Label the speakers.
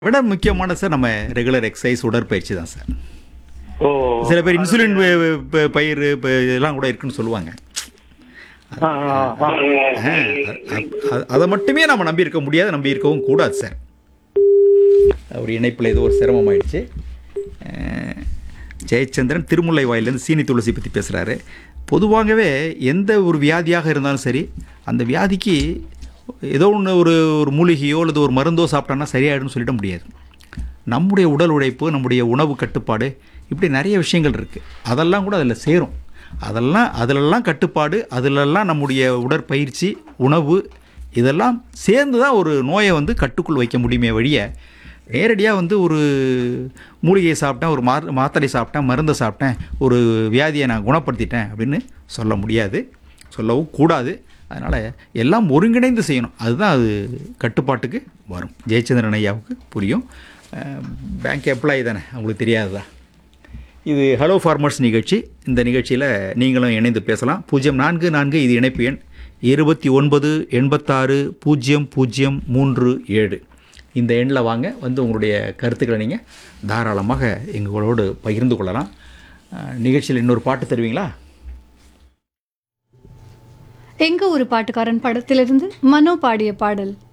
Speaker 1: விட முக்கியமான சார் நம்ம ரெகுலர் எக்ஸசைஸ் உடற்பயிற்சி தான் சார்
Speaker 2: ஓ
Speaker 1: சில பேர் இன்சுலின் ப- ப- பயிர் ப- இதெல்லாம் கூட இருக்குன்னு சொல்லுவாங்க
Speaker 2: ஆ, ஆ, ஆ.
Speaker 1: அதை மட்டுமே நம்ம நம்பி இருக்க முடியாது நம்பி இருக்கவும் கூடாது சார் ஒரு இணைப்பில் ஏதோ ஒரு சிரமம் ஆயிடுச்சு அஹ், ஜெயச்சந்திரன் திருமுல்லை வாயிலேருந்து சீனி துளசி பற்றி பேசுகிறாரு பொதுவாகவே எந்த ஒரு வியாதியாக இருந்தாலும் சரி அந்த வியாதிக்கு ஏதோ ஒன்று ஒரு ஒரு மூலிகையோ அல்லது ஒரு மருந்தோ சாப்பிட்டோன்னா சரியாயிடும்னு சொல்லிட முடியாது நம்முடைய உடல் உழைப்பு நம்முடைய உணவு கட்டுப்பாடு இப்படி நிறைய விஷயங்கள் இருக்குது அதெல்லாம் கூட அதில் சேரும் அதெல்லாம் அதிலெல்லாம் கட்டுப்பாடு அதிலெல்லாம் நம்முடைய உடற்பயிற்சி உணவு இதெல்லாம் சேர்ந்து தான் ஒரு நோயை வந்து கட்டுக்குள் வைக்க முடியுமே வழிய நேரடியாக வந்து ஒரு மூலிகையை சாப்பிட்டேன் ஒரு மா மாத்திரை சாப்பிட்டேன் மருந்தை சாப்பிட்டேன் ஒரு வியாதியை நான் குணப்படுத்திட்டேன் அப்படின்னு சொல்ல முடியாது சொல்லவும் கூடாது அதனால் எல்லாம் ஒருங்கிணைந்து செய்யணும் அதுதான் அது கட்டுப்பாட்டுக்கு வரும் ஜெயச்சந்திரன் ஐயாவுக்கு புரியும் பேங்க் எம்ப்ளாயி தானே அவங்களுக்கு தெரியாததா இது ஹலோ ஃபார்மர்ஸ் நிகழ்ச்சி இந்த நிகழ்ச்சியில் நீங்களும் இணைந்து பேசலாம் பூஜ்ஜியம் நான்கு நான்கு இது இணைப்பு எண் இருபத்தி ஒன்பது எண்பத்தாறு பூஜ்ஜியம் பூஜ்ஜியம் மூன்று ஏழு இந்த எண்ணில் வாங்க வந்து உங்களுடைய கருத்துக்களை நீங்கள் தாராளமாக எங்களோடு பகிர்ந்து கொள்ளலாம் அஹ், நிகழ்ச்சியில் இன்னொரு பாட்டு தருவீங்களா
Speaker 3: எங்க ஒரு பாட்டுக்காரன் படத்திலிருந்து மனோ பாடிய பாடல்